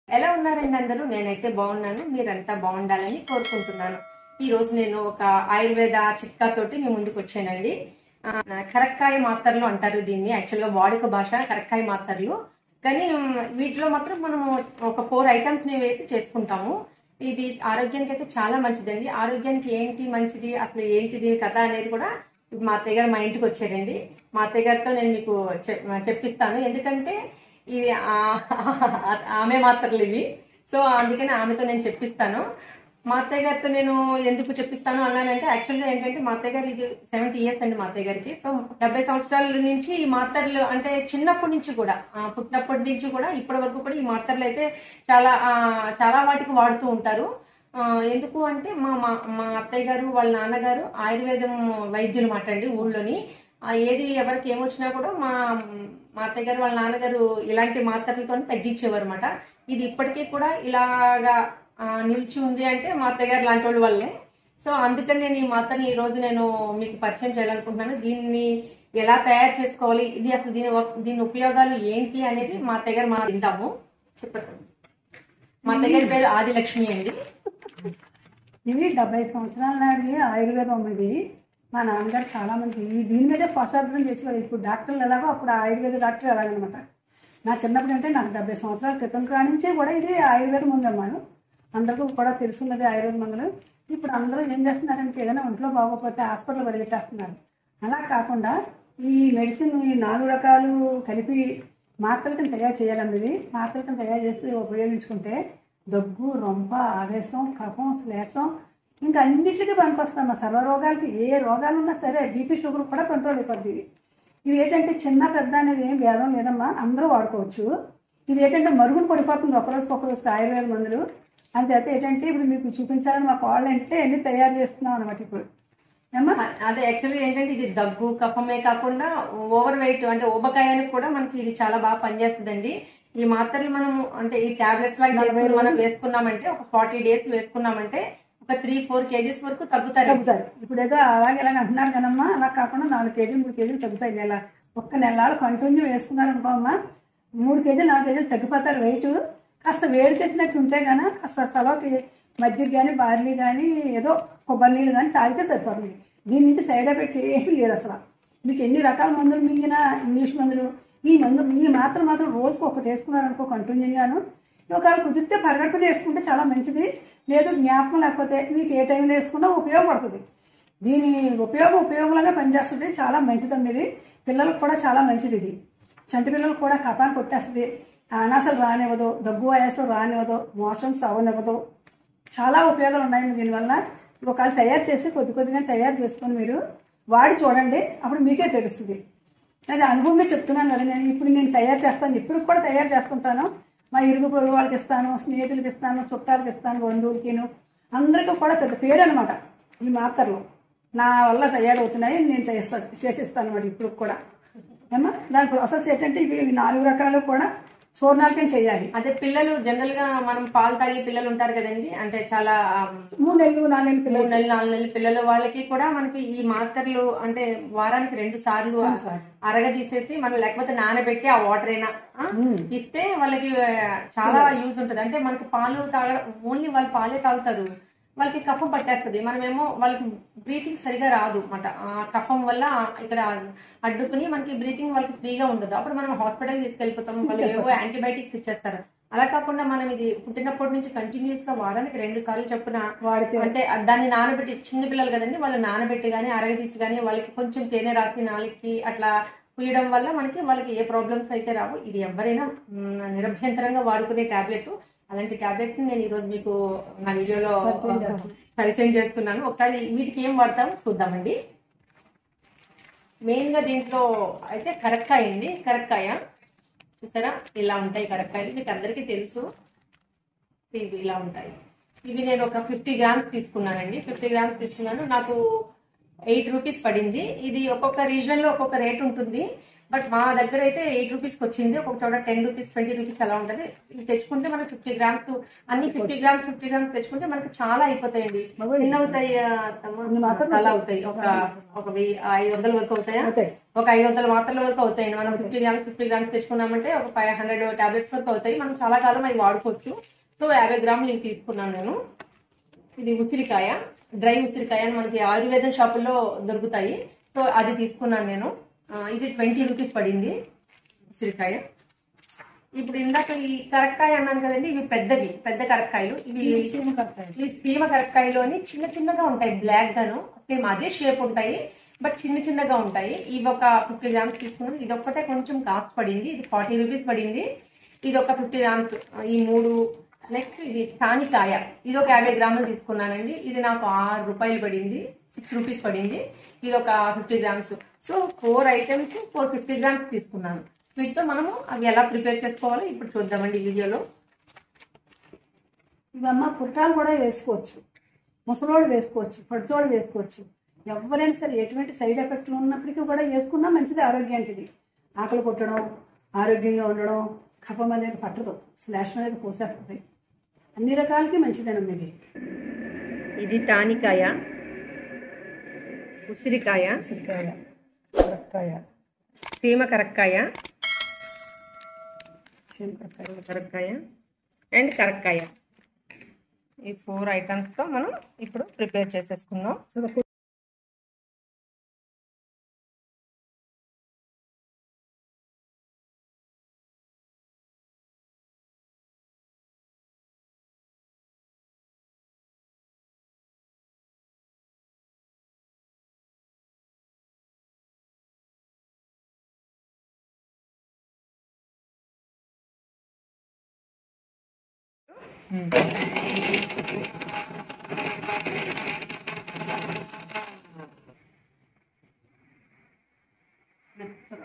ఎలా ఉన్నారండి అందరూ నేనైతే బాగున్నాను మీరంతా బాగుండాలని కోరుకుంటున్నాను ఈ రోజు నేను ఒక ఆయుర్వేద చిట్కా తోటి మీ ముందుకు వచ్చానండి ఆ, కరక్కాయ మాత్రలు అంటారు దీన్ని యాక్చువల్గా వాడుక భాష కరక్కాయ మాత్రలు కానీ ఉమ్, వీటిలో మాత్రం మనము ఒక ఫోర్ ఐటమ్స్ ని వేసి చేసుకుంటాము ఇది ఆరోగ్యానికి అయితే చాలా మంచిదండి ఆరోగ్యానికి ఏంటి మంచిది అసలు ఏంటి దీని కథ అనేది కూడా మా అత్తయ్య గారు మా ఇంటికి వచ్చారండి మా అత్తయ్య గారితో నేను మీకు చెప్- చెప్పిస్తాను ఎందుకంటే ఇది ఆ- ఆమె మాత్రలు ఇవి సో అందుకని ఆమెతో నేను చెప్పిస్తాను మా అత్తయ్య గారితో నేను ఎందుకు చెప్పిస్తాను అన్నానంటే యాక్చువల్గా ఏంటంటే మా అత్తయ్య గారు ఇది సెవెంటీ ఇయర్స్ అండి మా అత్తయ్య గారికి సో డెబ్బై సంవత్సరాల నుంచి ఈ మాత్రలు అంటే చిన్నప్పటి నుంచి కూడా ఆ, పుట్టినప్పటి నుంచి కూడా ఇప్పటి వరకు కూడా ఈ మాత్రలు అయితే చాలా ఆ, చాలా వాటికి వాడుతూ ఉంటారు ఆ, ఎందుకు అంటే మా మా మా అత్తయ్య గారు వాళ్ళ నాన్నగారు ఆయుర్వేదం వైద్యులు మాట అండి ఊళ్ళోని ఆ, ఏది ఎవరికి ఏమొచ్చినా కూడా మా మా అత్తయ్య గారు వాళ్ళ నాన్నగారు ఇలాంటి మాత్రలతో తగ్గించేవారు అనమాట ఇది ఇప్పటికీ కూడా ఇలాగా ఆ, నిలిచి ఉంది అంటే మా అత్తయ్య గారు లాంటి వాళ్ళ వల్లే సో అందుకని నేను ఈ మాత్రని ఈ రోజు నేను మీకు పరిచయం చేయాలనుకుంటున్నాను దీన్ని ఎలా తయారు చేసుకోవాలి ఇది అసలు దీని ఉప్- దీని ఉపయోగాలు ఏంటి అనేది మా అత్తయ్య గారు మా విందాము చెప్పండి మా అత్తయ్య గారి పేరు ఆదిలక్ష్మి అండి ఇవి డెబ్బై సంవత్సరాల నాటి ఆయుర్వేదం ఇది మా నాన్నగారు చాలా మంది ఈ దీని మీదే పశువర్ధనం చేసేవారు ఇప్పుడు డాక్టర్లు ఎలాగో అప్పుడు ఆయుర్వేద డాక్టర్ ఎలాగనమాట నా చిన్నప్పుడు అంటే నాకు డెబ్బై సంవత్సరాల క్రితం కానించే కూడా ఇది ఆయుర్వేద మందమ్మాను అందరికీ కూడా తెలుసున్నది ఆయుర్వేద మందులు ఇప్పుడు అందరూ ఏం చేస్తున్నారంటే ఏదైనా ఒంట్లో బాగోకపోతే హాస్పిటల్ పరిగెట్టేస్తున్నారు అలా కాకుండా ఈ మెడిసిన్ ఈ నాలుగు రకాలు కలిపి మాత్రల కింద తయారు చేయాలండి ఇది మాత్రల కింద తయారు చేసి ఉపయోగించుకుంటే దగ్గు రొంప ఆవేశం కఫం శ్లేషం ఇంకా అన్నిటికీ పనికొస్తాం సర్వ రోగాలకి ఏ రోగాలు ఉన్నా సరే బీపీ షుగర్ కూడా కంట్రోల్ అయిపోద్ది ఇది ఇవి ఏంటంటే చిన్న పెద్ద అనేది ఏం భేదం లేదమ్మా అందరూ వాడుకోవచ్చు ఇది ఏంటంటే మరుగున పడిపోతుంది ఒక రోజుకి ఒక రోజుకి ఆయుర్వేద మందులు అని చేత ఏంటంటే ఇప్పుడు మీకు చూపించాలని మా కాళ్ళు అంటే అన్ని తయారు చేస్తున్నాం అనమాట ఇప్పుడు ఏమ్మా అ- అదే యాక్చువల్లీ ఏంటంటే ఇది దగ్గు కఫమే కాకుండా ఓవర్ వెయిట్ అంటే ఊబకాయానికి కూడా మనకి ఇది చాలా బాగా పనిచేస్తుందండి ఈ మాత్రలు మనం అంటే ఈ టాబ్లెట్స్ లాగా చేసుకుని మనం వేసుకున్నామంటే ఒక ఫార్టీ డేస్ వేసుకున్నామంటే ఒక త్రీ ఫోర్ కేజీస్ వరకు తగ్గుతారు తగ్గుతారు ఇప్పుడు ఏదో అలాగే ఇలాగ అంటున్నారు కదమ్మా అలా కాకుండా నాలుగు కేజీలు మూడు కేజీలు తగ్గుతాయి నెల ఒక్క నెలలు కంటిన్యూ వేసుకున్నారు అనుకో అమ్మా మూడు కేజీలు నాలుగు కేజీలు తగ్గిపోతారు వెయిట్ కాస్త వేడి చేసినట్టు ఉంటే గాన కాస్త సెలవుకి మజ్జిగ కానీ బార్లీ కానీ ఏదో కొబ్బరి నీళ్ళు కానీ తాగితే సరిపోతుంది దీని నుంచి సైడ్ ఎఫెక్ట్ ఏమీ లేదు అసలు మీకు ఎన్ని రకాల మందులు మింగినా ఇంగ్లీష్ మందులు ఈ మందు ఈ మాత్రం మాత్రం రోజుకు ఒకటి వేసుకున్నారనుకో కంటిన్యూగాను ఒకవేళ కుదిరితే పరిగెట్టుకుని వేసుకుంటే చాలా మంచిది లేదు జ్ఞాపకం లేకపోతే మీకు ఏ టైంలో వేసుకున్నా ఉపయోగపడుతుంది దీని ఉపయోగం ఉపయోగంలాగా పనిచేస్తుంది చాలా మంచిదండి ఇది పిల్లలకు కూడా చాలా మంచిది ఇది చంటి పిల్లలకు కూడా కపాన్ని కొట్టేస్తుంది అనాసలు రానివ్వదు దగ్గు ఆయాసం రానివ్వదు మోషన్స్ అవనివ్వదు చాలా ఉపయోగాలు ఉన్నాయి దీనివల్ల ఒకవేళ తయారు చేసి కొద్ది కొద్దిగా తయారు చేసుకొని మీరు వాడి చూడండి అప్పుడు మీకే తెలుస్తుంది అది అనుభవమే చెప్తున్నాను కదా నేను ఇప్పుడు నేను తయారు చేస్తాను ఇప్పుడు కూడా తయారు చేస్తుంటాను మా ఇరుగు పొరుగు వాళ్ళకి ఇస్తాను స్నేహితులకి ఇస్తాను చుట్టాలకి ఇస్తాను బంధువులకిను అందరికీ కూడా పెద్ద పేరు అనమాట ఈ మాత్రలు నా వల్ల తయారవుతున్నాయి నేను చేస్తా చేసిస్తాను అనమాట ఇప్పుడు కూడా ఏమ్మా దాని ప్రాసెస్ ఏంటంటే ఇవి ఇవి నాలుగు రకాలు కూడా చూర్ణాలకం చేయాలి అదే పిల్లలు జనరల్ గా మనం పాలు తాగే పిల్లలు ఉంటారు కదండి అంటే చాలా ఆమ్, మూడు నెలలు నాలుగు నెలలు పిల్లలు మూడు నెలలు నాలుగు నెలల పిల్లలు వాళ్ళకి కూడా మనకి ఈ మాత్రలు అంటే వారానికి రెండు సార్లు సార్లు. అరగదీసేసి మనం లేకపోతే నానబెట్టి ఆ వాటర్ అయినా ఆ, ఇస్తే వాళ్ళకి ఆ, చాలా యూజ్ ఉంటుంది అంటే మనకి పాలు తాగడం ఓన్లీ వాళ్ళు పాలే తాగుతారు వాళ్ళకి కఫం పట్టేస్తుంది మనమేమో వాళ్ళకి బ్రీతింగ్ సరిగా రాదు అన్నమాట ఆ కఫం వల్ల ఇక్కడ అడ్డుకుని మనకి బ్రీతింగ్ వాళ్ళకి ఫ్రీగా ఉండదు అప్పుడు మనం హాస్పిటల్ తీసుకెళ్ళిపోతాం వాళ్ళు ఏవో యాంటీబయాటిక్స్ ఇచ్చేస్తారు అలా కాకుండా మనం ఇది పుట్టినప్పటి నుంచి కంటిన్యూస్ గా వారానికి రెండు సార్లు చొప్పున వాడితే అంటే దాన్ని నానబెట్టి చిన్న పిల్లలు కదండి వాళ్ళు నానబెట్టి కానీ అరగదీసి కానీ వాళ్ళకి కొంచెం తేనె రాసి నాలుగుకి అట్లా పూయడం వల్ల మనకి వాళ్ళకి ఏ ప్రాబ్లమ్స్ అయితే రావు ఇది ఎవరైనా మ్, నిరభ్యంతరంగా వాడుకునే టాబ్లెట్ అలాంటి టాబ్లెట్ నేను ఈరోజు మీకు నా వీడియోలో పరిచయం చేస్తాను. పరిచయం చేస్తున్నాను ఒకసారి వీటికి ఏం వాడతామో చూద్దామండి మెయిన్ గా దీంట్లో అయితే కరక్కాయ అండి కరక్కాయ చూసారా ఇలా ఉంటాయి కరక్కాయలు మీకు అందరికీ తెలుసు ఇవి ఇలా ఉంటాయి ఇవి నేను ఒక ఫిఫ్టీ గ్రామ్స్ తీసుకున్నానండి ఫిఫ్టీ గ్రామ్స్ తీసుకున్నాను నాకు ఎయిట్ రూపీస్ పడింది ఇది ఒక్కొక్క రీజన్ లో ఒక్కొక్క రేట్ ఉంటుంది బట్ మా దగ్గర అయితే ఎయిట్ రూపీస్కి వచ్చింది ఒక్కొక్క చోట టెన్ రూపీస్ ట్వంటీ రూపీస్ అలా ఉంటుంది ఇవి తెచ్చుకుంటే మనకి ఫిఫ్టీ గ్రామ్స్ అన్ని ఫిఫ్టీ గ్రామ్స్ ఫిఫ్టీ గ్రామ్స్ తెచ్చుకుంటే మనకి చాలా అయిపోతాయండి బాబోయ్. ఎన్ని అవుతాయి ఆ, అత్తమ్మ? ఇన్ని మాత్రం చాలా అవుతాయి ఒక ఒక వెయ్యి ఐదు వందల వరకు అవుతాయా అవుతాయి ఒక ఐదు వందల మాత్రల వరకు అవుతాయండి మనం ఫిఫ్టీ గ్రామ్స్ ఫిఫ్టీ గ్రామ్స్ తెచ్చుకున్నామంటే ఒక ఫైవ్ హండ్రెడ్ టాబ్లెట్స్ వరకు అవుతాయి మనం చాలా కాలం అవి వాడుకోవచ్చు సో యాభై గ్రాములు ఇవి తీసుకున్నాను నేను ఇది ఉసిరికాయ డ్రై ఉసిరికాయ అని మనకి ఆయుర్వేదం షాపుల్లో దొరుకుతాయి సో అది తీసుకున్నాను నేను ఆ, ఇది ట్వంటీ రూపీస్ పడింది ఉసిరికాయ ఇప్పుడు ఇందాక ఈ కరక్కాయ అన్నాను కదండి ఇవి పెద్దవి పెద్ద కరక్కాయలు ఇవి చీమ కడతాయి ఇవి సీమ కరక్కాయలోని చిన్న చిన్నగా ఉంటాయి బ్లాక్ గాను సేమ్ అదే షేప్ ఉంటాయి బట్ చిన్న చిన్నగా ఉంటాయి ఇవి ఒక ఫిఫ్టీ గ్రామ్స్ తీసుకున్నాం ఇది ఒక్కటే కొంచెం కాస్ట్ పడింది ఇది ఫార్టీ రూపీస్ పడింది ఇది ఒక ఫిఫ్టీ గ్రామ్స్ ఈ మూడు నెక్స్ట్ ఇది తానికాయ ఇది ఒక యాభై గ్రాములు తీసుకున్నానండి ఇది నాకు ఆరు రూపాయలు పడింది సిక్స్ రూపీస్ పడింది ఇది ఒక fifty grams so four items four fifty grams తీసుకున్నాను వీటితో మనము అవి ఎలా ప్రిపేర్ చేసుకోవాలో ఇప్పుడు చూద్దామండి ఈ వీడియోలో ఇవమ్మ పుట్టాలు కూడా వేసుకోవచ్చు ముసలోళ్ళు వేసుకోవచ్చు పడిచోళ్ళు వేసుకోవచ్చు ఎవరైనా సరే ఎటువంటి సైడ్ ఎఫెక్ట్లు ఉన్నప్పటికీ కూడా వేసుకున్నా మంచిది ఆరోగ్యానికి ఇది ఆకలి కొట్టడం ఆరోగ్యంగా ఉండడం కఫం అనేది పట్టదు స్లాష్ అనేది పోసేస్తుంది అన్ని రకాలకి మంచిదనమ్మ ఇది ఇది తానికాయ ఉసిరికాయ ఉసిరికాయ మునక్కాయ సీమ కరక్కాయ శనగకాయ కరక్కాయ అండ్ కరక్కాయ ఈ ఫోర్ ఐటమ్స్తో మనం ఇప్పుడు ప్రిపేర్ చేసేసుకుందాం మెత్తగా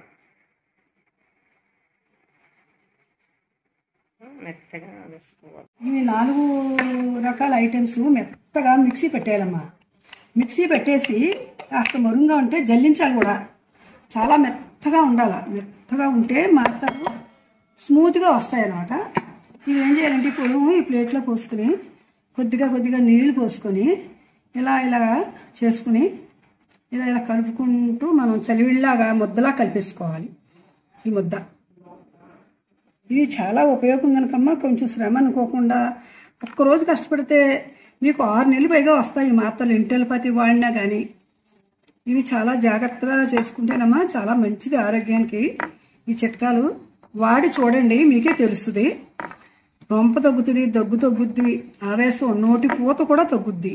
మెత్తగా వేసుకోవాలి ఇవి నాలుగు రకాల ఐటమ్స్ మెత్తగా మిక్సీ పెట్టేయాలమ్మా మిక్సీ పెట్టేసి కాస్త మరుంగా ఉంటే జల్లించాలి కూడా చాలా మెత్తగా ఉండాలి మెత్తగా ఉంటే మాత్రం స్మూత్గా వస్తాయి అన్నమాట ఇవి ఏం చేయాలంటే ఇప్పుడు ఈ ప్లేట్లో పోసుకుని కొద్దిగా కొద్దిగా నీళ్లు పోసుకొని ఇలా ఇలా చేసుకుని ఇలా ఇలా కలుపుకుంటూ మనం చలివిళ్ళలాగా ముద్దలా కలిపేసుకోవాలి ఈ ముద్ద ఇది చాలా ఉపయోగం కనుకమ్మా కొంచెం శ్రమ అనుకోకుండా ఒక్కరోజు కష్టపడితే మీకు ఆరు నెలలు పైగా వస్తాయి ఈ మాత్రలు ఇంటెలపతి వాడినా కానీ ఇవి చాలా జాగ్రత్తగా చేసుకుంటేనమ్మా చాలా మంచిది ఆరోగ్యానికి ఈ చిట్కాలు వాడి చూడండి మీకే తెలుస్తుంది రొంప తగ్గుతుంది దగ్గు తగ్గుద్ది ఆవేశం నోటి పూత కూడా తగ్గుద్ది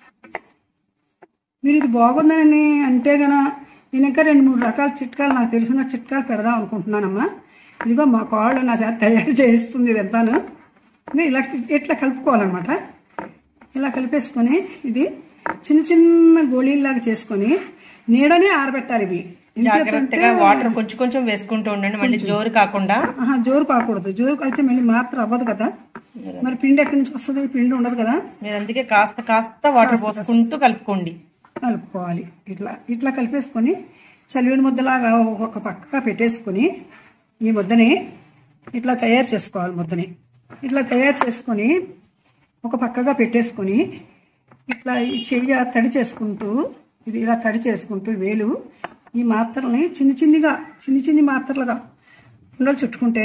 మీరు ఇది బాగుందని అంటే గన నేను ఇంకా రెండు మూడు రకాల చిట్కాలు నాకు తెలిసిన చిట్కాలు పెడదాం అనుకుంటున్నానమ్మా ఇదిగో మా కాళ్ళు నా చేత తయారు చేస్తుంది ఇదంతాను ఇంకా ఇలా ఇట్లా కలుపుకోవాలన్నమాట ఇలా కలిపేసుకొని ఇది చిన్న చిన్న గోళీల్లాగా చేసుకొని నీడనే ఆరబెట్టాలి ఇవి జాగ్రత్తగా వాటర్ కొంచెం కొంచెం వేసుకుంటూ ఉండండి మళ్ళీ జోరు కాకుండా ఆహా, జోరు కాకూడదు జోరు అయితే మళ్ళీ మాత్రం అవ్వదు కదా మరి పిండి ఎక్కడి నుంచి వస్తుంది పిండి ఉండదు కదా మీరు అందుకే కాస్త కాస్త వాటర్ పోసుకుంటూ కలుపుకోండి కలుపుకోవాలి ఇట్లా ఇట్లా కలిపేసుకొని చలివిడి ముద్దలాగా ఒక పక్కగా పెట్టేసుకొని ఈ ముద్దని ఇట్లా తయారు చేసుకోవాలి ముద్దని ఇట్లా తయారు చేసుకొని ఒక పక్కగా పెట్టేసుకొని ఇట్లా ఈ చెయ్యి తడి చేసుకుంటూ ఇది ఇలా తడి చేసుకుంటూ వేలు ఈ మాత్రల్ని చిన్న చిన్నగా చిన్ని చిన్ని మాత్రలుగా ఉండలు చుట్టుకుంటే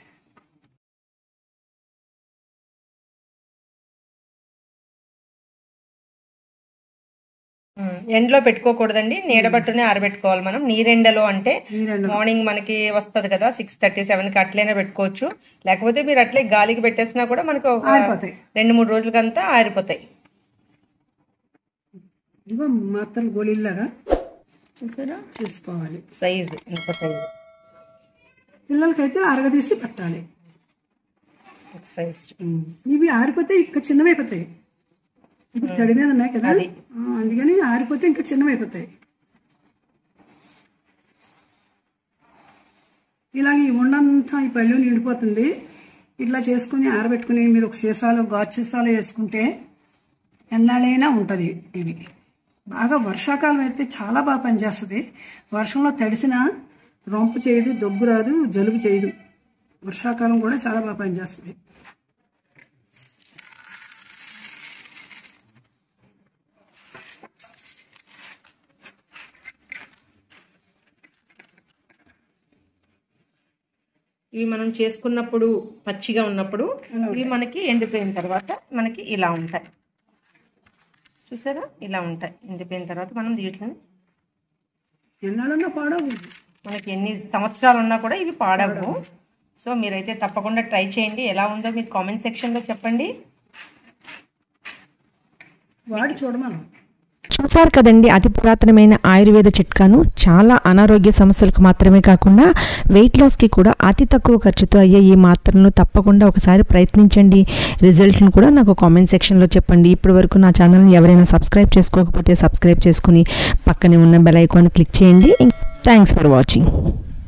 ఉమ్, ఎండలో పెట్టుకోకూడదండి నీడబట్టునే ఆరబెట్టుకోవాలి మనం నీరెండలో అంటే నీరెండలో. మార్నింగ్ మనకి వస్తది కదా సిక్స్ థర్టీ సెవెన్ కి అట్లైనా పెట్టుకోవచ్చు లేకపోతే మీరు అట్లే గాలికి పెట్టేసినా కూడా మనకు ఒక ఆరిపోతాయి రెండు మూడు రోజులకంతా ఆరిపోతాయి ఇదిగో మాత్రలు గోళీల్లాగా చూసారా చేసుకోవాలి సైజ్ ఇంత సైజ్ పిల్లలకైతే అరగదీసి పెట్టాలి సైజ్ ఇవి ఆరిపోతే ఇంకా చిన్నవైపోతాయి ఇప్పుడు తడి మీద ఉన్నాయి కదా అది. ఆ, అందుకని ఆరిపోతే ఇంకా చిన్నవైపోతాయి ఇలాగ ఈ ఉండంతా ఈ పళ్ళు నిండిపోతుంది ఇట్లా చేసుకుని ఆరబెట్టుకుని మీరు ఒక సీసాలో గాజు సీసాలో వేసుకుంటే ఎన్నాళ్ళైనా ఉంటుంది ఇవి బాగా వర్షాకాలం అయితే చాలా బాగా పనిచేస్తుంది వర్షంలో తడిసిన రొంపు చేయదు దగ్గు రాదు జలుబు చేయదు వర్షాకాలం కూడా చాలా బాగా పనిచేస్తుంది ఇవి మనం చేసుకున్నప్పుడు పచ్చిగా ఉన్నప్పుడు ఇవి మనకి ఎండిపోయిన తర్వాత మనకి ఇలా ఉంటాయి చూసారా ఇలా ఉంటాయి ఎండిపోయిన తర్వాత మనం వీటిని ఎన్నాళ్ళన్నా పాడవు మనకి ఎన్ని సంవత్సరాలు ఉన్నా కూడా ఇవి పాడవు సో మీరైతే తప్పకుండా ట్రై చేయండి ఎలా ఉందో మీరు కామెంట్ సెక్షన్లో చెప్పండి వాడి చూడమను చూసారు కదండి అతి పురాతనమైన ఆయుర్వేద చిట్కాను చాలా అనారోగ్య సమస్యలకు మాత్రమే కాకుండా వెయిట్ లాస్కి కూడా అతి తక్కువ ఖర్చుతో అయ్యే ఈ మాత్రలను తప్పకుండా ఒకసారి ప్రయత్నించండి రిజల్ట్ను కూడా నాకు కామెంట్ సెక్షన్లో చెప్పండి ఇప్పటి వరకు నా ఛానల్ని ఎవరైనా సబ్స్క్రైబ్ చేసుకోకపోతే సబ్స్క్రైబ్ చేసుకుని పక్కనే ఉన్న బెల్ ఐకాన్ క్లిక్ చేయండి థ్యాంక్స్ ఫర్ వాచింగ్